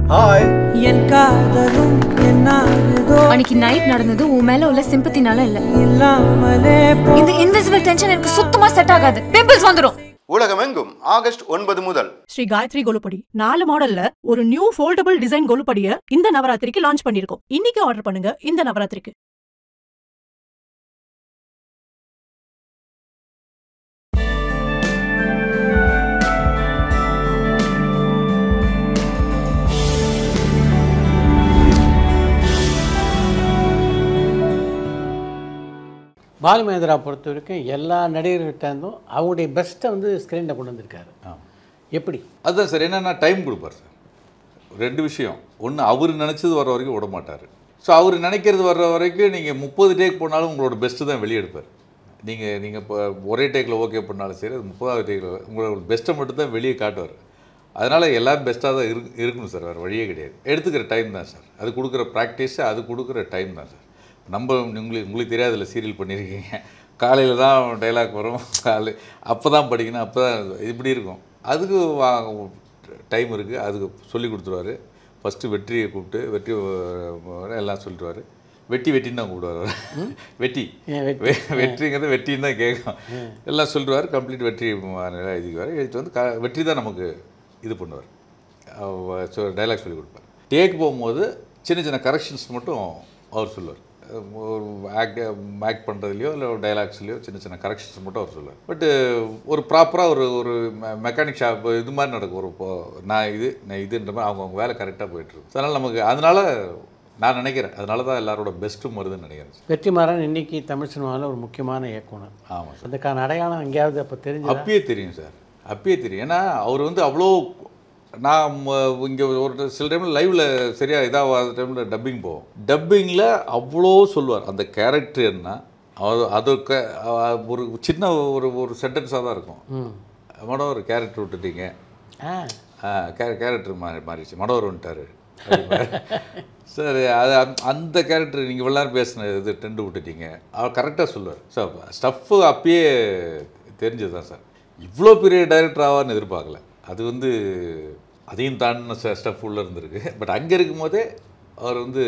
Hi என் காதலும் என்னாகுதோ அன்னைக்கு night நடந்தது உன் மேல உள்ள சிம்பத்தினால இல்ல இல்லாமலே போ இந்த இன்விசிபிள் டென்ஷன் எனக்கு சுத்தமா செட் ஆகாது பிம்பிள்ஸ் வந்துரும் உலகமெங்கும் ஆகஸ்ட் ஒன்பது முதல் ஸ்ரீ காயத்ரி கொலுப்படி நாலு மாடல்ல ஒரு நியூ ஃபோல்டபிள் டிசைன் கொலுப்படிய இந்த நவராத்திரிக்கு லான்ச் பண்ணிருக்கோம் இன்னைக்கு ஆர்டர் பண்ணுங்க இந்த நவராத்திரிக்கு பாலுமேந்திரா பொறுத்த வரைக்கும் எல்லா நடிகர்கிட்டேருந்தும் அவங்களுடைய பெஸ்ட்டை வந்து ஸ்க்ரீனில் கொண்டு வந்திருக்காரு எப்படி அதுதான் சார் என்னென்னா டைம் கொடுப்பார் சார் ரெண்டு விஷயம் ஒன்று அவர் நினச்சது வர வரைக்கும் விட மாட்டார் ஸோ அவர் நினைக்கிறது வர்ற வரைக்கும் நீங்கள் முப்பது டேக் போனாலும் உங்களோட பெஸ்ட்டு தான் வெளியே எடுப்பார் நீங்கள் நீங்கள் இப்போ ஒரே டேக்கில் ஓகே பண்ணாலும் சரி அது முப்பதாவது டேக்கில் உங்களோட பெஸ்ட்டை மட்டும் தான் வெளியே காட்டுவார் அதனால் எல்லாம் பெஸ்ட்டாக தான் இரு இருக்கணும் சார் வேறு வழியே கிடையாது எடுத்துக்கிற டைம் தான் சார் அது கொடுக்குற ப்ராக்டிஸு அது கொடுக்குற டைம் தான் சார் நம்ம உங்களுக்கு உங்களுக்கு தெரியாதுல்ல சீரியல் பண்ணியிருக்கீங்க காலையில் தான் டைலாக் வரும் காலை அப்போ தான் படிக்கணும் அப்போ தான் இப்படி இருக்கும் அதுக்கு டைம் இருக்குது அதுக்கு சொல்லி கொடுத்துருவாரு ஃபஸ்ட்டு வெற்றியை கூப்பிட்டு வெற்றி அஹ், எல்லாம் சொல்லிடுவார் வெட்டி வெட்டின்னு தான் கூப்பிடுவார் வெட்டி ஏன் வெட்டி? வெ- வெற்றிங்கிறது வெட்டின்னு தான் கேட்கும் எல்லாம் சொல்லிடுவார் கம்ப்ளீட் வெற்றி எழுதிக்குவார் எழுதிட்டு வந்து க வெற்றி தான் நமக்கு இது பண்ணுவார் டைலாக் சொல்லி கொடுப்பார் டேக் போகும்போது சின்ன சின்ன கரெக்ஷன்ஸ் மட்டும் அவர் சொல்லுவார் ஒரு ஆக்ட் ஆக்ட் பண்ணுறதுலையோ இல்லை டைலாக்ஸ்லையோ சின்ன சின்ன கரெக்ஷன்ஸ் மட்டும் அவர் சொல்லுவார் பட்டு ஒரு ப்ராப்பராக ஒரு ஒரு மெக்கானிக் ஷாப் இது மாதிரி நடக்கும் ஒரு இப்போ நான் இது நான் இதுன்ற மாதிரி அவங்க அவங்க வேலை கரெக்டாக போயிட்டுருக்கும் அதனால் நமக்கு அதனால் நான் நினைக்கிறேன் அதனால தான் எல்லாரோட பெஸ்ட்டும் வருதுன்னு நினைக்கிறேன் வெற்றிமாறன் இன்னைக்கு தமிழ் சினிமாவில் ஒரு முக்கியமான இயக்குனர் ஆமாம் சார் அதுக்கான அடையாளம் எங்கேயாவது அப்போ தெரிஞ்சு அப்பயே தெரியும் சார் அப்பயே தெரியும் ஏன்னா அவர் வந்து அவ்வளோ நான் இங்கே ஒரு சில டைமில் லைவில் சரியாக இதாகாத டைமில் டப்பிங் போவோம் டப்பிங்கில் அவ்வளோ சொல்லுவார் அந்த கேரக்டர் என்ன அது அது க- அ- ஒரு சின்ன ஒரு ஒரு சென்டென்ஸாக தான் இருக்கும் மேடம் ஒரு கேரக்டர் விட்டுட்டீங்க ஆ கே கேரக்டர் மாறி மாறிடுச்சு மடவர் வந்துட்டார் சரி அது அந்த- அந்த கேரக்டர் நீங்கள் இவ்வளோ நேரம் பேசின இது டெண்டு விட்டுட்டீங்க அவர் கரெக்டாக சொல்லுவார் சார் ஸ்டஃப்பு அப்பயே தெரிஞ்சது தான் சார் இவ்வளோ பெரிய டைரக்டர் ஆவார்னு எதிர்பார்க்கல அது வந்து அதையும் தாண்டின ஸ்டஃப் உள்ளே இருந்திருக்கு பட் அங்கே இருக்கும்போதே அவர் வந்து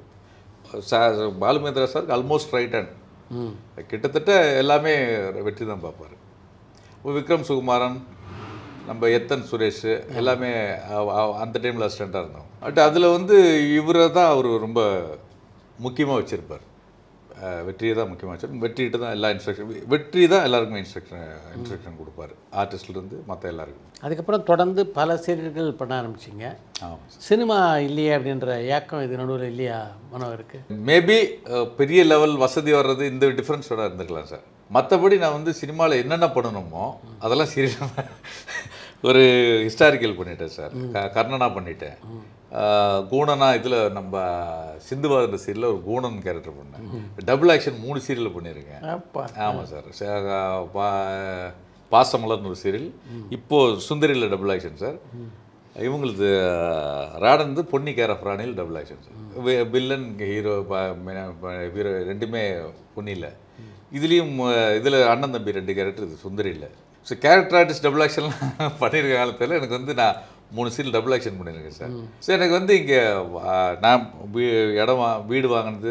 sir Balu Mahendra sir almost right hand கிட்டத்தட்ட எல்லாமே வெற்றி தான் பார்ப்பார் விக்ரம் சுகுமாரன் நம்ம எத்தன் சுரேஷ் எல்லாமே அவ- அவ- அந்த டைமில் அசிஸ்டண்ட்டாக இருந்தோம் பட் அதில் வந்து இவரை தான் அவர் ரொம்ப முக்கியமாக வச்சுருப்பார் வெற்றியை தான் முக்கியமாக வச்சிருப்பார் வெற்றிகிட்ட தான் எல்லா இன்ஸ்ட்ரக்ஷன் வெற்றி தான் எல்லாருக்குமே இன்ஸ்ட்ரக்ஷன் இன்ஸ்ட்ரக்ஷன் கொடுப்பாரு ஆர்டிஸ்ட்லேருந்து மற்ற எல்லாருக்கும் அதுக்கப்புறம் தொடர்ந்து பல சீரியல்கள் பண்ண ஆரம்பிச்சிங்க ஆமாம் சினிமா இல்லையே அப்படின்ற ஏக்கம் இது நடுவில் இல்லையா மனோவருக்கு மேபி பெரிய லெவல் வசதி வர்றது இந்த டிஃப்ரென்ஸோட இருந்துக்கலாம் சார் மற்றபடி நான் வந்து சினிமாவில் என்னென்ன பண்ணணுமோ அதெல்லாம் சீரியல் ஒரு ஹிஸ்டாரிக்கல் பண்ணிட்டேன் சார் க- கர்ணனா பண்ணிட்டேன் அஹ், கூணனா இதில் நம்ம சிந்துபாதர் சீரியலில் ஒரு கூணன் கேரக்டர் பண்ணேன் டபுள் ஆக்ஷன் மூணு சீரியலில் பண்ணியிருக்கேன் அப்பா ஆமாம் சார் ச- பா- பாசமலர்னு ஒரு சீரியல் இப்போது சுந்தரியில் டபுள் ஆக்ஷன் சார் இவங்களது ராடன் வந்து பொன்னி கேர் ஆஃப் ராணியில் double action sir villain hero hero ரெண்டுமே பொன்னியில் இதுலேயும் இதில் அண்ணன் தம்பி ரெண்டு கேரக்டர் இது சுந்தரியில் ஸோ கேரக்டர் ஆர்டிஸ்ட் டபுள் ஆக்ஷன்லாம் பண்ணியிருக்க காலத்தில் எனக்கு வந்து நான் மூணு சீரியல் டபுள் ஆக்ஷன் பண்ணியிருக்கேன் சார் ஸோ எனக்கு வந்து இங்கே நான் வீ- இடம் வா வீடு வாங்கினது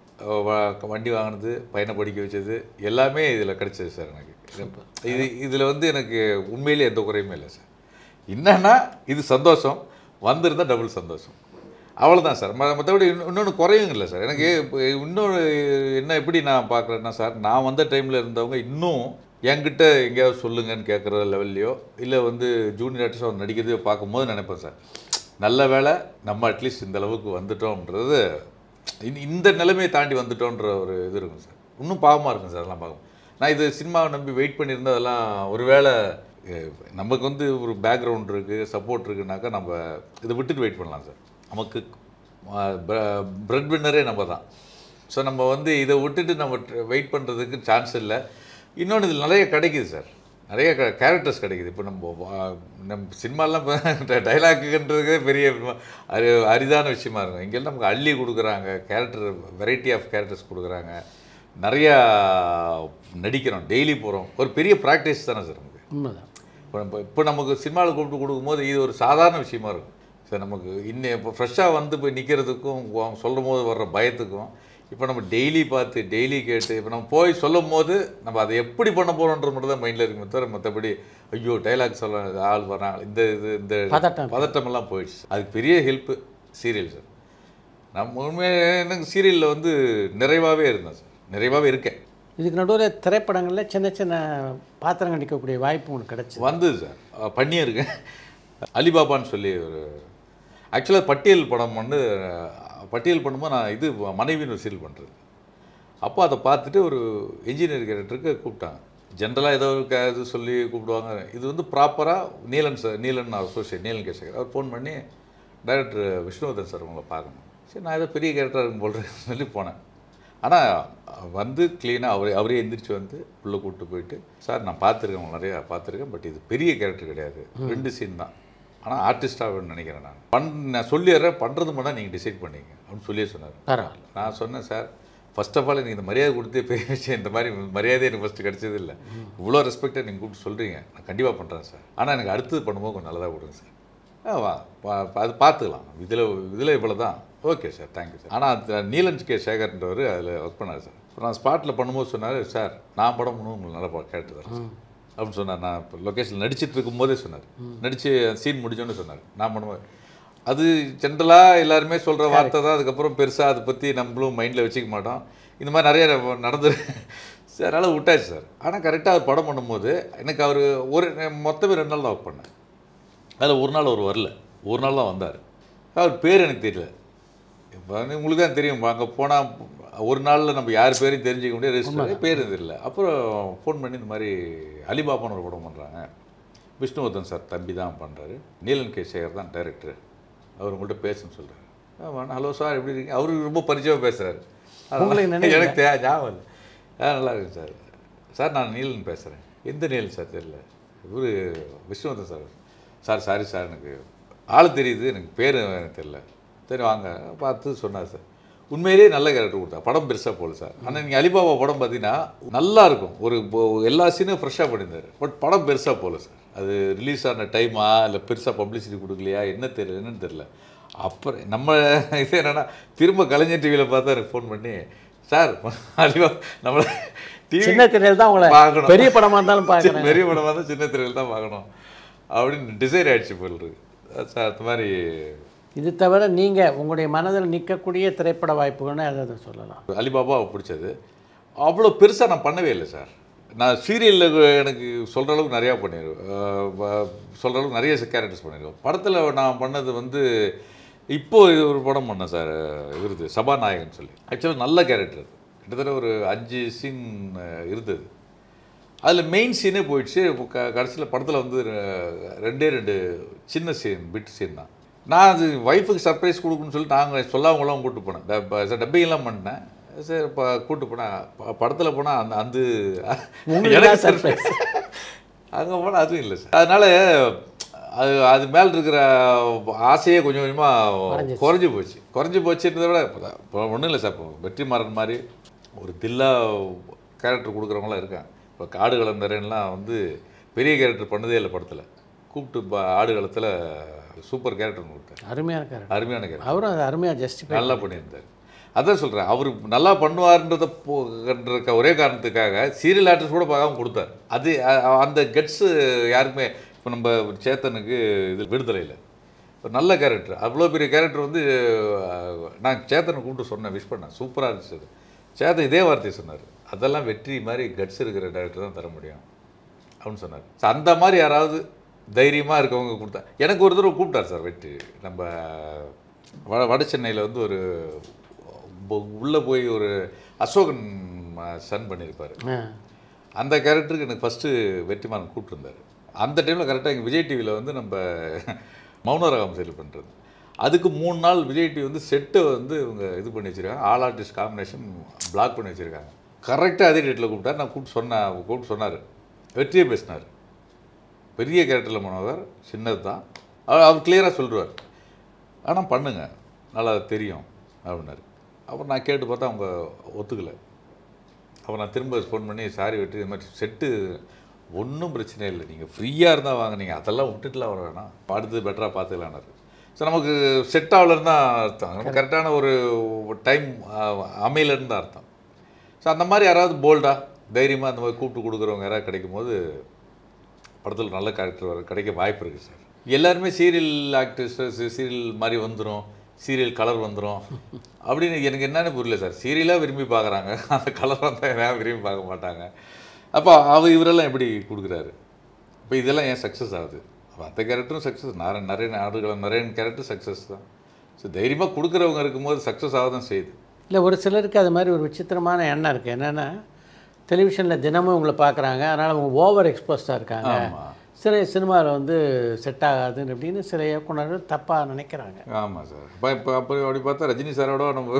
வ- வண்டி வாங்கினது பையனை படிக்க வச்சது எல்லாமே இதில் கிடைச்சது சார் எனக்கு இது இதில் வந்து எனக்கு உண்மையிலே எந்த குறையுமே இல்லை சார் என்னன்னா இது சந்தோஷம் வந்திருந்தால் டபுள் சந்தோஷம் அவ்வளோதான் சார் ம மற்றபடி இன்னொன்று குறையும் இல்லை சார் எனக்கு இப்ப இன்னொரு என்ன எப்படி நான் பார்க்குறேன்னா சார் நான் வந்த டைமில் இருந்தவங்க இன்னும் என்கிட்ட எங்கேயாவது சொல்லுங்கன்னு கேட்குற லெவல்லையோ இல்லை வந்து ஜூனியர் ஆர்டிஸ்ட் அவர் நடிக்கிறதையோ பார்க்கும்போது நினைப்பேன் சார் நல்ல வேளை நம்ம அட்லீஸ்ட் இந்த அளவுக்கு வந்துட்டோம்ன்றது இந்த- இந்த நிலைமையை தாண்டி வந்துட்டோன்ற ஒரு இது இருக்கும் சார் இன்னும் பாவமாக இருக்கும் சார் அதெல்லாம் பார்க்கும் நான் இது சினிமாவை நம்பி வெயிட் பண்ணியிருந்தா அதெல்லாம் ஒருவேளை அஹ், நமக்கு வந்து ஒரு பேக்ரவுண்ட் இருக்குது சப்போர்ட் இருக்குனாக்கா நம்ம இதை விட்டுட்டு வெயிட் பண்ணலாம் சார் நமக்கு பிரெட் வின்னரே நம்ம தான் ஸோ நம்ம வந்து இதை விட்டுட்டு நம்ம வெயிட் பண்ணுறதுக்கு சான்ஸ் இல்லை இன்னொன்று இதில் நிறைய கிடைக்குது சார் நிறைய கேரக்டர்ஸ் கிடைக்குது இப்போ நம்ம வா- நம்ம சினிமாலாம் டைலாக்குன்றதுக்கே பெரிய அரி அரிதான விஷயமா இருக்கும் இங்கெல்லாம் நமக்கு அள்ளி கொடுக்குறாங்க கேரக்டர் வெரைட்டி ஆஃப் கேரக்டர்ஸ் கொடுக்குறாங்க நிறையா நடிக்கிறோம் டெய்லி போகிறோம் ஒரு பெரிய ப்ராக்டிஸ் தானே சார் நமக்கு உண்மைதான் இப்போ நம்ம இப்போ நமக்கு சினிமாவில் கூப்பிட்டு கொடுக்கும்போது இது ஒரு சாதாரண விஷயமா இருக்கும் சார் நமக்கு இன்னும் இப்போ ஃப்ரெஷ்ஷாக வந்து போய் நிற்கிறதுக்கும் அவங்க சொல்லும் போது வர்ற பயத்துக்கும் இப்போ நம்ம டெய்லி பார்த்து டெய்லி கேட்டு இப்போ நம்ம போய் சொல்லும் போது நம்ம அதை எப்படி பண்ண போகிறோன்றது மட்டும் தான் மைண்டில் இருக்குமே தவிர மற்றபடி ஐயோ டைலாக் சொல்ல ஆள் வராங்க இந்த இது இந்த பதட்டம். பதட்டமெல்லாம் போயிடுச்சு அதுக்கு பெரிய ஹெல்ப்பு சீரியல் சார் நம்ம உண்மையாக எனக்கு சீரியலில் வந்து நிறைவாகவே இருந்தேன் சார் நிறைவாகவே இருக்கேன் இதுக்கு நடுவில் திரைப்படங்களில் சின்ன சின்ன பாத்திரங்கள் நடிக்கக்கூடிய வாய்ப்பு உங்களுக்கு கிடைச்சு வந்தது சார் அஹ் பண்ணியிருக்கேன் அலிபாபான்னு சொல்லி ஒரு ஆக்சுவலாக பட்டியல் படம் வந்து அஹ், பட்டியல் பண்ணும்போது நான் இது மனைவின்னு ஒரு சீரியல் பண்ணுறது அப்போ அதை பார்த்துட்டு ஒரு இன்ஜினியர் கேரக்டருக்கு கூப்பிட்டாங்க ஜென்ரலாக ஏதோ ஒரு க- இது சொல்லி கூப்பிடுவாங்க இது வந்து ப்ராப்பராக நீலன் சார் நீலன் அசோசியேட் நீலன் கேசகர் அவர் ஃபோன் பண்ணி டைரக்டர் விஷ்ணுவர்தன் சார் உங்களை பார்க்கணும் சரி நான் ஏதோ பெரிய கேரக்டராக இருக்கும் போல் இருக்குன்னு சொல்லி போனேன் ஆனால் வந்து க்ளீனாக அவரே அவரே எந்திரிச்சு வந்து உள்ளே கூப்பிட்டு போயிட்டு சார் நான் பார்த்துருக்கேன் உங்களை நிறையா பார்த்துருக்கேன் பட் இது பெரிய கேரக்டர் கிடையாது ரெண்டு சீன் தான் ஆனால் ஆர்டிஸ்டாக நினைக்கிறேன் நான் பண் நான் சொல்லிடுறேன் பண்ணுறது மட்டும் நீங்கள் டிசைட் பண்ணிங்க அப்படின்னு சொல்லியே சொன்னார் பரவாயில்ல நான் சொன்னேன் சார் ஃபர்ஸ்ட் ஆஃப் ஆல் எனக்கு இந்த மரியாதை கொடுத்து பெரிய விஷயம் இந்த மாதிரி மரியாதை எனக்கு ஃபஸ்ட்டு கிடைச்சது இல்லை இவ்வளோ ரெஸ்பெக்டாக நீங்கள் கூப்பிட்டு சொல்கிறீங்க நான் கண்டிப்பாக பண்ணுறேன் சார் ஆனால் எனக்கு அடுத்தது பண்ணும்போது கொஞ்சம் நல்லதாக கொடுங்க சார் ஆ வா பா- பா- அது பார்த்துக்கலாம் இதில் இதில் இவ்வளோ தான் ஓகே சார் தேங்க்யூ சார் ஆனால் அந்த நீலன் கே சேகர்ன்றவர் அதில் ஒர்க் பண்ணார் சார் இப்போ நான் ஸ்பாட்டில் பண்ணும்போது சொன்னார் சார் நான் படம் பண்ணுவோம் உங்களுக்கு நல்லா பா- கேட்டு தரேன் சார் அப்படின்னு சொன்னார் நான் இப்போ லொக்கேஷனில் நடிச்சிட்டு இருக்கும்போதே சொன்னார் நடித்து சீன் முடிச்சோன்னு சொன்னார் நான் பண்ணுவேன் அது ஜென்ரலாக எல்லாருமே சொல்கிற வார்த்தை தான் அதுக்கப்புறம் பெருசாக அதை பற்றி நம்மளும் மைண்டில் வச்சுக்க மாட்டோம் இந்த மாதிரி நிறைய நடந்து சார் அதனால் விட்டாச்சு சார் ஆனால் கரெக்டாக அவர் படம் பண்ணும்போது எனக்கு அவர் ஒரு மொத்தமே ரெண்டு நாள் தான் ஒர்க் பண்ணேன் அதில் ஒரு நாள் அவர் வரல ஒரு நாள் தான் வந்தார் அவர் பேர் எனக்கு தெரியல இப்போ உங்களுக்கு தான் தெரியும் அங்கே போனால் ஒரு நாளில் நம்ம யார் பேரையும் தெரிஞ்சுக்க முடியாது ரெஜிஸ்டர் பேர் தெரியல அப்புறம் ஃபோன் பண்ணி இந்த மாதிரி அலிபாபான்னு ஒரு படம் பண்ணுறாங்க விஷ்ணுவர்தன் சார் தம்பி தான் பண்ணுறாரு நீலன் கே சேகர் தான் டைரக்டர் அவர் உங்கள்கிட்ட பேசுன்னு சொல்கிறாரு ஹலோ சார் எப்படி இருக்கீங்க அவருக்கு ரொம்ப பரிச்சயமாக பேசுகிறாரு உங்களுக்கு நினைவு எனக்கு தே ஞாபகம் இல்லை. ஆ நல்லா இருக்கு சார் சார் நான் நீலன் பேசுகிறேன் எந்த நீலன் சார் தெரியல இவர் Vishnuvardhan sir sir sorry sir எனக்கு ஆள் தெரியுது எனக்கு பேர் எனக்கு தெரியல சரி வாங்க பார்த்து சொன்னார் சார் உண்மையிலேயே நல்ல கேரக்டர் கொடுத்தா படம் பெருசாக போகல சார் ஆனால் நீங்கள் அலிபாபா படம் பார்த்தீங்கன்னா நல்லா இருக்கும் ஒரு இப்போ எல்லா சீனும் ஃப்ரெஷ்ஷாக பண்ணியிருந்தார் பட் படம் பெருசாக போகல சார் அது ரிலீஸ் ஆன டைமா இல்லை பெருசாக பப்ளிசிட்டி கொடுக்கலையா என்ன தெரியல என்னன்னு தெரியல அப்புறம் நம்ம இது என்னன்னா திரும்ப கலைஞர் டிவியில் பார்த்தா எனக்கு ஃபோன் பண்ணி சார் அலிபா நம்மளை டிவி சின்ன திரையில் தான் உங்களை பார்க்கணும். பெரிய படமாக இருந்தாலும் பார்க்குறேன் பெரிய படமாக தான் சின்ன திரையில் தான் பார்க்கணும் அப்படின்னு டிசைட் ஆயிடுச்சு போல் இருக்கு சார் அந்த மாதிரி இது தவிர நீங்கள் உங்களுடைய மனதில் நிற்கக்கூடிய திரைப்பட வாய்ப்புகள்னு எதாவது சொல்லலாம் அலிபாபா பிடிச்சது அவ்வளோ பெருசாக நான் பண்ணவே இல்லை சார் நான் சீரியலில் எனக்கு சொல்கிற அளவுக்கு நிறையா பண்ணிடுவேன் சொல்கிற அளவுக்கு நிறைய கேரக்டர்ஸ் பண்ணிடுவேன் படத்தில் நான் பண்ணது வந்து இப்போ இது ஒரு படம் பண்ணேன் சார் இவருது சபாநாயகன் சொல்லி ஆக்சுவலாக நல்ல கேரக்டர் கிட்டத்தட்ட ஒரு அஞ்சு சீன் இருந்தது அதில் மெயின் சீனே போயிடுச்சு இப்போ க கடைசியில் படத்தில் வந்து ரெ- ரெண்டே ரெண்டு சின்ன சீன் பிட் சீன் தான் நான் அது ஒய்ஃபுக்கு சர்ப்ரைஸ் கொடுக்கணும்னு சொல்லி நாங்கள் சொல்லாமலாம் கூப்பிட்டு போனேன் டப்ப- சார் டப்பிங்லாம் பண்ணேன் சரி இப்போ கூப்பிட்டு போனேன் ப- படத்தில் போனால் அந்த அந்த உங்களுக்கு தான் surprise. அங்கே போனால் அதுவும் இல்லை சார் அதனால் அது அது மேலே இருக்கிற ஆசையே கொஞ்சம் கொஞ்சமாக குறைஞ்சி போச்சு குறைஞ்சி போச்சுன்றதை விட இப்போ ஒன்றும் இல்லை சார் இப்போ வெற்றிமாறன் மாதிரி ஒரு தில்லா கேரக்டர் கொடுக்குறவங்களாம் இருக்காங்க இப்போ காடு கலந்தரன்லாம் வந்து பெரிய கேரக்டர் பண்ணதே இல்லை படத்தில் கூப்பிட்டு ப- ஆடு காலத்தில் சூப்பர் கேரக்டர் கொடுத்தாரு அருமையாக இருக்காரு அருமையான கேரக்டர் அவரும் அதை அருமையாக ஜஸ்டிஃபை நல்லா பண்ணியிருந்தார் அதான் சொல்கிறேன் அவர் நல்லா பண்ணுவார்ன்றத போ- ன்ற ஒரே காரணத்துக்காக சீரியல் ஆர்டிஸ்ட் கூட பார்க்காம கொடுத்தார் அது அ- அந்த கட்ஸு யாருக்குமே இப்போ நம்ம சேத்தனுக்கு இது விடுதலையில் ஒரு நல்ல கேரக்டர் அவ்வளோ பெரிய கேரக்டர் வந்து அஹ், நான் சேத்தனை கூப்பிட்டு சொன்னேன் விஷ் பண்ணேன் சூப்பராக இருந்துச்சு அது சேத்தன் இதே வார்த்தையை சொன்னார் அதெல்லாம் வெற்றி மாதிரி கட்ஸ் இருக்கிற டேரக்டர் தான் தர முடியும் அப்படின்னு சொன்னார் So, அந்த மாதிரி யாராவது தைரியமாக இருக்கவங்க கொடுத்தா எனக்கு ஒரு தடவை கூப்பிட்டார் சார் வெற்றி நம்ம வட வட சென்னையில் வந்து ஒரு உள்ளே போய் ஒரு அசோகன் சன் பண்ணியிருப்பார் அந்த கேரக்டருக்கு எனக்கு ஃபஸ்ட்டு வெற்றிமாறன் கூப்பிட்டுருந்தார் அந்த டைமில் கரெக்டாக எங்கள் விஜய் டிவியில் வந்து நம்ம மௌனராகம் செயல் பண்ணுறது அதுக்கு மூணு நாள் விஜய் டிவி வந்து செட்டை வந்து இவங்க இது பண்ணி வச்சுருக்காங்க ஆல் ஆர்டிஸ்ட் காம்பினேஷன் பிளாக் பண்ணி வச்சுருக்காங்க கரெக்டாக அதே டேட்டில் கூப்பிட்டார் நான் கூப்பிட்டு சொன்னேன் கூப்பிட்டு சொன்னார் வெற்றியே பேசினார் பெரிய கேரக்டரில் மனோகர் சின்னது தான் அவர் அவர் கிளியராக சொல்லிடுவார் ஆனால் பண்ணுங்க நல்லா தெரியும் அப்படின்னாரு அப்புறம் நான் கேட்டு பார்த்தா அவங்க ஒத்துக்கலை அப்போ நான் திரும்ப ஃபோன் பண்ணி சாரி வெட்டி இது மாதிரி செட்டு ஒன்றும் பிரச்சனை இல்லை நீங்கள் ஃப்ரீயாக இருந்தால் வாங்க நீங்கள் அதெல்லாம் விட்டுட்டுலாம் வர வேணாம் அடுத்தது பெட்டராக பார்த்துக்கலான்னாரு ஸோ நமக்கு செட் ஆகலன்னு தான் அர்த்தம் நமக்கு கரெக்டான ஒரு டைம் அமையலன்னு தான் அர்த்தம் ஸோ அந்த மாதிரி யாராவது போல்டாக தைரியமாக அந்த மாதிரி கூப்பிட்டு கொடுக்குறவங்க யாராவது கிடைக்கும் போது படத்தில் நல்ல கேரக்டர் வர கிடைக்க வாய்ப்பு இருக்குது சார் எல்லாருமே சீரியல் ஆக்டர்ஸ் சீரியல் மாதிரி வந்துடும் சீரியல் கலர் வந்துடும் அப்படின்னு எனக்கு என்னன்னு புரியல சார் சீரியலாக விரும்பி பார்க்குறாங்க அந்த கலர் வந்தால் ஏன் விரும்பி பார்க்க மாட்டாங்க அப்போ அவர் இவரெல்லாம் எப்படி கொடுக்குறாரு இப்போ இதெல்லாம் ஏன் சக்ஸஸ் ஆகுது மற்ற கேரக்டரும் சக்ஸஸ் நிறைய நிறைய நாடுகள் நிறைய கேரக்டர் சக்ஸஸ் தான் ஸோ தைரியமாக கொடுக்குறவங்க இருக்கும்போது சக்ஸஸ் ஆக தான் செய்யுது இல்லை ஒரு சிலருக்கு அது மாதிரி ஒரு விசித்திரமான எண்ணம் இருக்குது என்னென்னா டெலிவிஷனில் தினமும் உங்களை பார்க்குறாங்க அதனால் அவங்க ஓவர் எக்ஸ்போஸ்டாக இருக்காங்க ஆமா. சில சினிமாவில் வந்து செட் ஆகாதுன்னு அப்படின்னு சில இயக்குனர்கள் தப்பாக நினைக்கிறாங்க ஆமாம் சார் இப்போ இப்போ அப்படி அப்படி பார்த்தா ரஜினி சாரோட நம்ம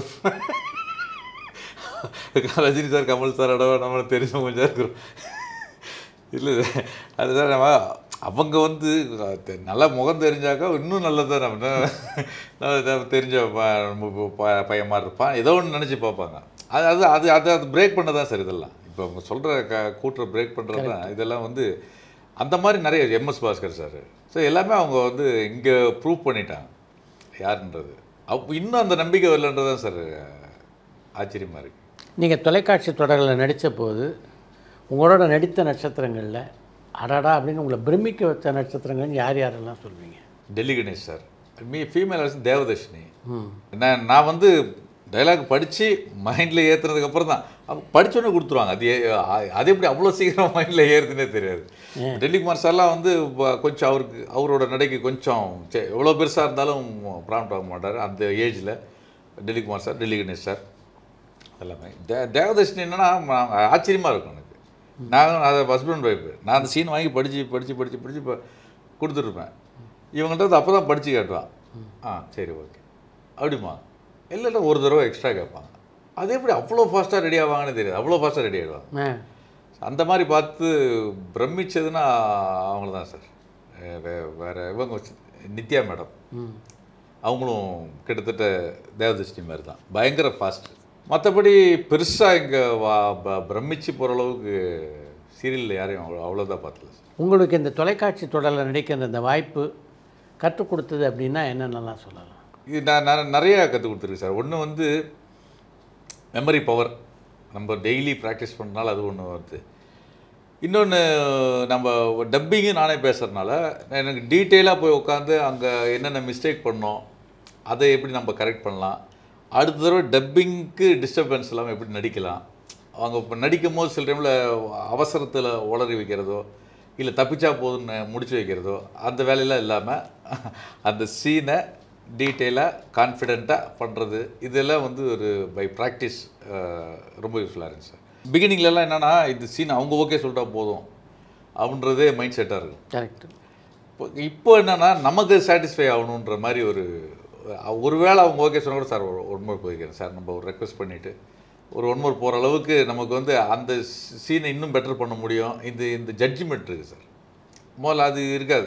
ரஜினி சார் கமல் சாரோட நம்ம தெரிஞ்சவங்க கொஞ்சம் இருக்கிறோம் இல்லை அதுதான் நம்ம அவங்க வந்து தெ- நல்லா முகம் தெரிஞ்சாக்கா இன்னும் நல்லதா நம்ம நம்ம- நம்ம தெரிஞ்ச ப- நம்ம ப- பையன் மாதிரி இருப்பான் ஏதோ ஒன்று நினச்சி பார்ப்பாங்க அது அது அது அது அது பிரேக் பண்ண தான் சார் இதெல்லாம் இப்போ அவங்க சொல்கிற க கூட்டுற பிரேக் பண்ணுறது தான் இதெல்லாம் வந்து அந்த மாதிரி நிறைய எம்எஸ் பாஸ்கர் சார் ஸோ எல்லாமே அவங்க வந்து இங்கே ப்ரூவ் பண்ணிட்டாங்க யாருன்றது அப்போ இன்னும் அந்த நம்பிக்கை வரலன்றது தான் சார் ஆச்சரியமாக இருக்குது நீங்கள் தொலைக்காட்சி தொடரில் நடித்த போது உங்களோட நடித்த நட்சத்திரங்களில் அடடா அப்படின்னு உங்களை பிரமிக்க வச்ச நட்சத்திரங்கள்னு யார் யாரெல்லாம் சொல்வீங்க Delhi Ganesh sir me female artist Devadarshini நான் நான் வந்து டைலாக் படித்து மைண்டில் ஏற்றுனதுக்கப்புறம் தான் அவங்க படிச்சோன்னே கொடுத்துருவாங்க அது ஏ- அ- அது எப்படி அவ்வளோ சீக்கிரம் மைண்டில் ஏறுதுன்னே தெரியாது டெல்லி குமார் சார்லாம் வந்து ப- கொஞ்சம் அவருக்கு அவரோட நடைக்கு கொஞ்சம் சே- எவ்வளோ பெருசாக இருந்தாலும் ப்ராம்ப்ட் ஆக மாட்டார் அந்த ஏஜில் டெல்லி குமார் சார் டெல்லி கணேஷ் சார் எல்லாமே தே தேவதர்ஷினி என்னன்னா ம- ஆச்சரியமாக இருக்கும் எனக்கு நான் அதை ஹஸ்பண்ட் ஒய்ஃப் நான் அந்த சீன் வாங்கி படித்து படித்து படித்து படித்து இப்போ கொடுத்துட்ருப்பேன் இவங்கள்ட்ட வந்து அப்போ தான் படித்து கேட்டுவான் ஆ சரி ஓகே அப்படிமா இல்லை இல்லை ஒரு தடவை எக்ஸ்ட்ரா கேட்பாங்க அது எப்படி அவ்வளோ ஃபாஸ்ட்டாக ரெடி ஆவாங்கன்னு தெரியாது அவ்வளோ ஃபாஸ்ட்டாக ரெடி ஆகிடுவாங்க ஆ அந்த மாதிரி பார்த்து பிரமிச்சதுன்னா அவங்கள தான் சார் வே- வேற இவங்க வச்சு- நித்யா மேடம் அவங்களும் கிட்டத்தட்ட தேவதர்ஷினி மாதிரி தான் பயங்கர ஃபாஸ்ட் மற்றபடி பெருசாக இங்கே வா ப- பிரமிச்சு போகிற அளவுக்கு சீரியலில் யாரையும் அவ்வளோ அவ்வளோதான் பார்த்தல சார் உங்களுக்கு இந்த தொலைக்காட்சி தொடரில் நடிக்கிற இந்த வாய்ப்பு கற்றுக் கொடுத்தது அப்படின்னா என்னென்னலாம் சொல்லலாம் இது நான் நான் நிறைய கற்றுக் கொடுத்துருக்கேன் சார் ஒன்று வந்து மெமரி பவர் நம்ம டெய்லி ப்ராக்டிஸ் பண்ணனால அது ஒன்று வருது இன்னொன்று நம்ம டப்பிங்கு நானே பேசுகிறதுனால எனக்கு டீட்டெயிலாக போய் உட்காந்து அங்கே என்னென்ன மிஸ்டேக் பண்ணோம் அதை எப்படி நம்ம கரெக்ட் பண்ணலாம் அடுத்த தடவை டப்பிங்க்கு டிஸ்டர்பன்ஸ் இல்லாமல் எப்படி நடிக்கலாம் அவங்க இப்போ நடிக்கும் போது சில டைமில் அவசரத்தில் உளறி வைக்கிறதோ இல்லை தப்பிச்சா போதுன்னு முடிச்சு வைக்கிறதோ அந்த வேலையெல்லாம் இல்லாமல் அந்த சீனை டீட்டெயிலாக கான்ஃபிடெண்ட்டாக பண்ணுறது இதெல்லாம் வந்து ஒரு பை ப்ராக்டிஸ் ரொம்ப யூஸ்ஃபுல்லாக இருந்துச்சு சார் பிகினிங்லலாம் என்னென்னா இந்த சீன் அவங்க ஓகே சொல்லிட்டா போதும் அப்படின்றதே மைண்ட் செட்டாக இருக்கும் கரெக்ட் இப்போ இப்போ என்னன்னா நமக்கு சாட்டிஸ்ஃபை ஆகணுன்ற மாதிரி ஒரு அஹ், ஒருவேளை அவங்க ஓகே சொன்னா கூட சார் ஒரு ஒன் மோர் போய்க்கிறேன் சார் நம்ம ஒரு ரெக்வஸ்ட் பண்ணிவிட்டு ஒரு ஒன் மோர் போகிற அளவுக்கு நமக்கு வந்து அந்த சீனை இன்னும் பெட்டர் பண்ண முடியும் இந்த இந்த ஜட்ஜ்மெண்ட் இருக்குது சார் முதல்ல அது இருக்காது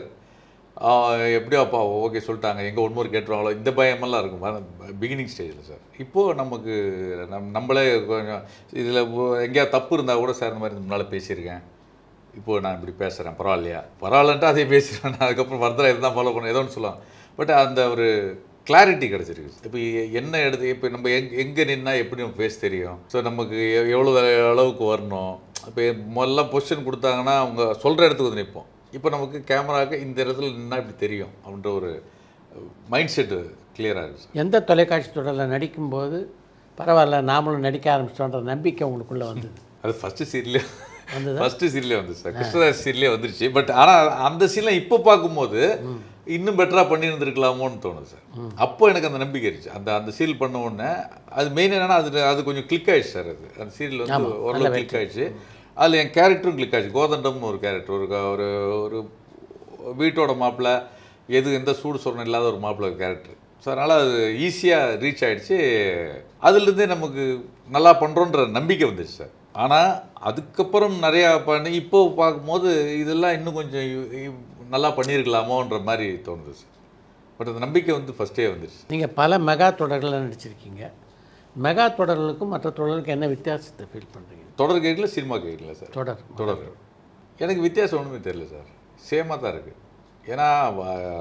ஆஹ், எப்படியோ அப்பா ஓகே சொல்லிட்டாங்க எங்கே ஒன் மோர் கேட்டுருவாங்களோ இந்த பயமெல்லாம் இருக்கும் பிகினிங் ஸ்டேஜில் சார் இப்போது நமக்கு நம் நம்மளே கொஞ்சம் இதில் எங்கேயா தப்பு இருந்தால் கூட சார் இந்த மாதிரி முன்னால் பேசியிருக்கேன் இப்போ நான் இப்படி பேசுகிறேன் பரவாயில்லையா பரவாயில்லன்ட்டு அதே பேசுகிறேன் நான் அதுக்கப்புறம் ஃபர்தராக இதுதான் ஃபாலோ பண்ண ஏதோ ஒன்று சொல்லலாம் பட் அந்த ஒரு கிளாரிட்டி கிடச்சிருக்கு இப்போ என்ன எடுத்து இப்போ நம்ம எங் எங்கே நின்னா எப்படி நம்ம பேச தெரியும் ஸோ நமக்கு எ- எவ்வளோ அளவுக்கு வரணும் இப்போ முதல்ல பொசிஷன் கொடுத்தாங்கன்னா அவங்க சொல்கிற இடத்துக்கு வந்து நிற்போம் இப்போ நமக்கு கேமராவுக்கு இந்த இடத்துல நின்னா இப்படி தெரியும் அப்படின்ற ஒரு மைண்ட் செட்டு கிளியராக இருக்குது சார் எந்த தொலைக்காட்சி தொடரில் நடிக்கும்போது பரவாயில்ல நாமளும் நடிக்க ஆரம்பிச்சிட்டோன்ற நம்பிக்கை உங்களுக்குள்ளே வந்தது அது ஃபஸ்ட்டு சீரியலே ஃபஸ்ட்டு சீரியலே வந்து சார் கிருஷ்ணதாஸ் சீரியலே வந்துருச்சு பட் ஆனால் அந்த சீன்லாம் இப்போ பார்க்கும்போது இன்னும் பெட்டராக பண்ணியிருந்துருக்கலாமோன்னு தோணுது சார் அப்போ எனக்கு அந்த நம்பிக்கை இருந்துச்சு அந்த அந்த சீரியல் பண்ண உடனே அது மெயின் என்னன்னா அது அது கொஞ்சம் கிளிக் ஆயிடுச்சு சார் அது அந்த சீரியல் வந்து ஓரளவு கிளிக் ஆயிடுச்சு அதில் என் கேரக்டரும் கிளிக் ஆயிடுச்சு கோதண்டம்னு ஒரு கேரக்டர் ஒரு க- ஒரு ஒரு வீட்டோட மாப்பிள்ளை எது எந்த சூடு சொரணம் இல்லாத ஒரு மாப்பிள்ளை கேரக்டர் ஸோ அதனால் அது ஈஸியாக ரீச் ஆயிடுச்சு அதுலேருந்தே நமக்கு நல்லா பண்ணுறோன்ற நம்பிக்கை வந்துருச்சு சார் ஆனால் அதுக்கப்புறம் நிறையா பண்ணி இப்போ பார்க்கும்போது இதெல்லாம் இன்னும் கொஞ்சம் இ- இ- நல்லா பண்ணியிருக்கலாமோன்ற மாதிரி தோணுது சார் பட் அந்த நம்பிக்கை வந்து ஃபஸ்ட்டே வந்துருச்சு நீங்கள் பல மெகா தொடர்களில் நடிச்சிருக்கீங்க மெகா தொடர்களுக்கும் மற்ற தொடர்களுக்கும் என்ன வித்தியாசத்தை ஃபீல் பண்ணுறீங்க தொடர் கேட்கல சினிமா கேட்கல சார் தொடர் தொடர் எனக்கு வித்தியாசம் ஒன்றுமே தெரியல சார் சேமாக தான் இருக்குது ஏன்னா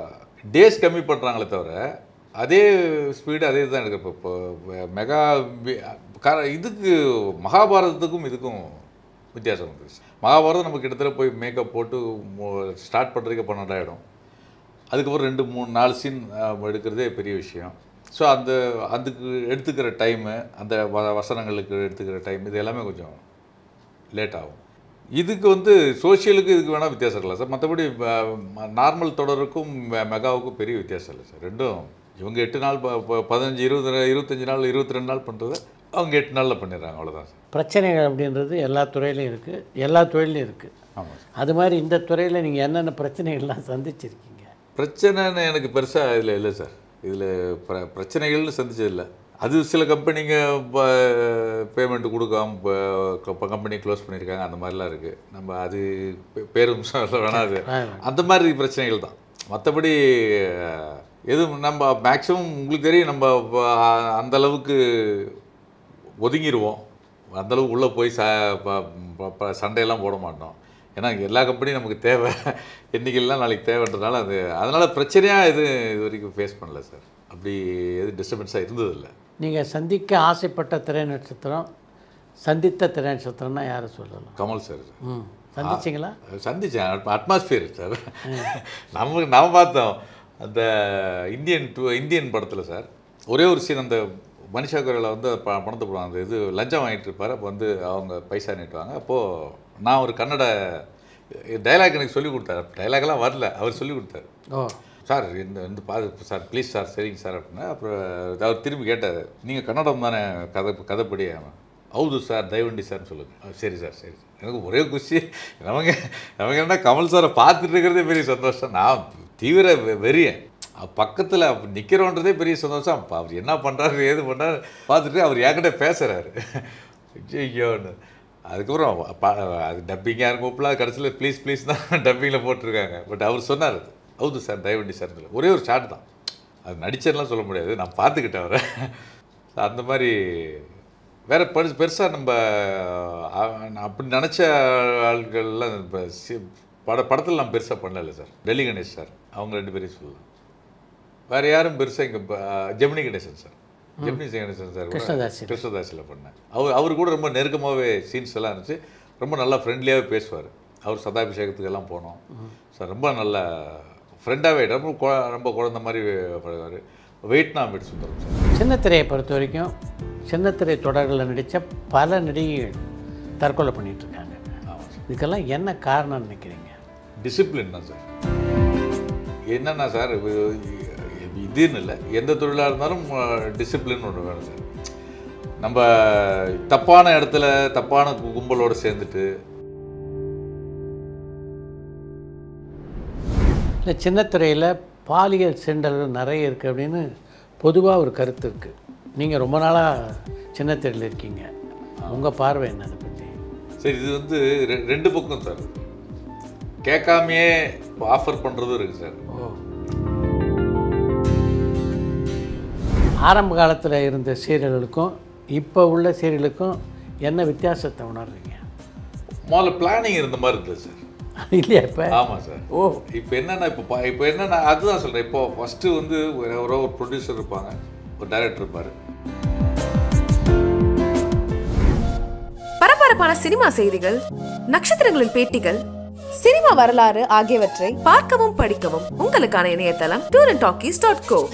டேஸ் கம்மி பண்ணுறாங்களே தவிர அதே ஸ்பீடு அதே தான் இருக்கு இப்போ இப்போ மெகா வி- கர- இதுக்கு மகாபாரதத்துக்கும் இதுக்கும் வித்தியாசம் வந்துருச்சு மகாபாரதம் நம்ம கிட்டத்தட்ட போய் மேக்கப் போட்டு ஸ்டார்ட் பண்ணுறதுக்கு பன்னெண்டாயிடும் அதுக்கப்புறம் ரெண்டு மூணு நாலு சீன் எடுக்கிறதே பெரிய விஷயம் ஸோ அந்த அதுக்கு எடுத்துக்கிற டைமு அந்த வ- வசனங்களுக்கு எடுத்துக்கிற டைம் இது எல்லாமே கொஞ்சம் லேட் ஆகும் இதுக்கு வந்து சோஷியலுக்கு இதுக்கு வேணால் வித்தியாசம் இருக்கலாம் சார் மற்றபடி நார்மல் தொடருக்கும் மெ- மெகாவுக்கும் பெரிய வித்தியாசம் இல்லை சார் ரெண்டும் இவங்க எட்டு நாள் ப- ப- பதினஞ்சு இருபது இருபத்தஞ்சு நாள் இருபத்தி ரெண்டு நாள் பண்ணுறத அவங்க எட்டு நாளில் பண்ணிடுறாங்க அவ்வளோதான் சார் பிரச்சனைகள் அப்படின்றது எல்லா துறையிலையும் இருக்குது எல்லா தொழிலையும் இருக்குது ஆமாம் சார் அது மாதிரி இந்த துறையில் நீங்கள் என்னென்ன பிரச்சனைகள்லாம் சந்திச்சிருக்கீங்க பிரச்சனைன்னு எனக்கு பெருசாக இதில் இல்லை சார் இதில் பிர பிரச்சனைகள்னு சந்திச்சதில்லை அது சில கம்பெனிங்க பேமெண்ட் கொடுக்காம இப்போ கம்பெனி க்ளோஸ் பண்ணியிருக்காங்க அந்த மாதிரிலாம் இருக்குது நம்ம அது பே- பேரும் சொல்ல வேணாம் அது அந்த மாதிரி பிரச்சனைகள் தான் மற்றபடி எதுவும் நம்ம மேக்ஸிமம் உங்களுக்கு தெரியும் நம்ம ப- அந்த அளவுக்கு ஒதுங்கிடுவோம் அந்தளவுக்கு உள்ளே போய் ச ப- ப- ப- சண்டையெல்லாம் போட மாட்டோம் ஏன்னா எல்லா கம்பெனியும் நமக்கு தேவை என்றைக்கெல்லாம் நாளைக்கு தேவைன்றதுனால அது அதனால் பிரச்சனையாக எதுவும் இது வரைக்கும் ஃபேஸ் பண்ணல சார் அப்படி எதுவும் டிஸ்டர்பன்ஸாக இருந்ததில்லை நீங்கள் சந்திக்க ஆசைப்பட்ட திரை நட்சத்திரம் சந்தித்த திரை நட்சத்திரம்னா யாரை சொல்லலாம் கமல் சார் ம் சந்திச்சிங்களா சந்திச்சேன் அட்மாஸ்பியர் சார் நம்ம நம்ம பார்த்தோம் அந்த இந்தியன் டூ இந்தியன் படத்தில் சார் ஒரே ஒரு சீன் அந்த மனிஷா குரலில் வந்து ப பணத்தை போடுவாங்க அந்த இது லஞ்சம் வாங்கிட்டு இருப்பார் அப்போ வந்து அவங்க பைசா நீட்டுவாங்க அப்போது நான் ஒரு கன்னட டைலாக் எனக்கு சொல்லி கொடுத்தாரு டைலாக்லாம் வரல அவர் சொல்லி கொடுத்தாரு ஓ சார் இந்த வந்து பாது சார் ப்ளீஸ் சார் சரிங்க சார் அப்படின்னா அப்புறம் அவர் திரும்பி கேட்டார் நீங்கள் கன்னடம் தானே கதை கதைப்படி ಹೌದು சார் தயவண்டி சார்னு சொல்லுங்க "ஆ, சரி சார் சரி எனக்கு ஒரே குஷி நமக்கு நமக்கு என்ன கமல் சாரை பார்த்துட்டு இருக்கிறதே பெரிய சந்தோஷம் நான் தீவிர வெ- வெறியன் பக்கத்தில் நிற்கிறோன்றதே பெரிய சந்தோஷம் அப்ப அவர் என்ன பண்ணுறாரு ஏது பண்ணுறாரு பார்த்துட்டு அவர் என்கிட்ட பேசுகிறாரு ஐயோன்னு அதுக்கப்புறம் ப- அது டப்பிங்காக இருக்கும் கூப்பிடலாம் கடைசியில் ப்ளீஸ் ப்ளீஸ் தான் டப்பிங்கில் போட்டிருக்காங்க பட் அவர் சொன்னார் அது ஹவுது சார் தயவண்டி சார் ஒரே ஒரு ஷாட் தான் அது நடிச்சேன்லாம் சொல்ல முடியாது நான் பார்த்துக்கிட்டேன் அவரை அந்த மாதிரி வேற பெருசு பெருசாக நம்ம அ- அப்படி நினச்ச ஆட்கள்லாம் இப்போ பட படத்தில் நான் பெருசாக பண்ணல சார் டெல்லி கணேஷ் சார் அவங்க ரெண்டு பேரையும் சொல்லலாம் வேறு யாரும் பெருசாக இங்கே ஜெமினி கணேசன் சார் ஜெமினி கணேசன் சார் கூட கிருஷ்ணதாசி. கிருஷ்ணதாசியில் பண்ணேன் அவர் அவர் கூட ரொம்ப நெருக்கமாகவே சீன்ஸ் எல்லாம் இருந்துச்சு ரொம்ப நல்லா ஃப்ரெண்ட்லியாகவே பேசுவார் அவர் சதாபிஷேகத்துக்கு எல்லாம் போனோம் சார் ரொம்ப நல்ல ஃப்ரெண்டாகவே ரொம்ப கொ- ரொம்ப குழந்த மாதிரி பழகுவார் வெயிட்னா அம்பேட் சுந்தரம் சார் சின்ன திரையை பொறுத்த வரைக்கும் சின்ன திரை தொடர்களில் நடித்த பல நடிகைகள் தற்கொலை பண்ணிட்டு இருக்காங்க ஆமாம் சார் இதுக்கெல்லாம் என்ன காரணம்னு நினைக்கிறீங்க டிசிப்ளின் தான் சார் என்னன்னா சார் இது- இதுன்னு இல்லை எந்த தொழிலாக இருந்தாலும் டிசிப்ளின் ஒன்று வேணும் சார் நம்ம தப்பான இடத்துல தப்பான கு- கும்பலோட சேர்ந்துட்டு இந்த சின்ன திரையில் பாலியல் செண்டல்கள் நிறைய இருக்குது அப்படின்னு பொதுவாக ஒரு கருத்து இருக்குது நீங்கள் ரொம்ப நாளாக சின்ன திரையில் இருக்கீங்க உங்கள் பார்வை என்ன அதை பற்றி சரி இது வந்து ரெ- ரெண்டு பக்கம் சார் கேட்காமையே ஆஃபர் பண்ணுறதும் இருக்குது சார் ஓ ஆரம்ப காலத்தில் இருந்த சீரியல்களுக்கும் இப்போ உள்ள சீரியலுக்கும் என்ன வித்தியாசத்தை உணர்றீங்க முதல்ல பிளானிங் இருந்த மாதிரி இருந்தது சார் இல்லையா இப்போ ஆமாம் சார் ஓ இப்போ என்னென்னா இப்போ பா இப்போ என்னென்னா அதுதான் சொல்கிறேன் இப்போ ஃபஸ்ட்டு வந்து ஒரு ஒரு ஒரு ப்ரொடியூசர் இருப்பாங்க ஒரு டைரக்டர் இருப்பார் பரபரப்பான சினிமா செய்திகள் நட்சத்திரங்களின் பேட்டிகள் சினிமா வரலாறு ஆகியவற்றை பார்க்கவும் படிக்கவும் உங்களுக்கான இணையதளம் tour and talkies dot go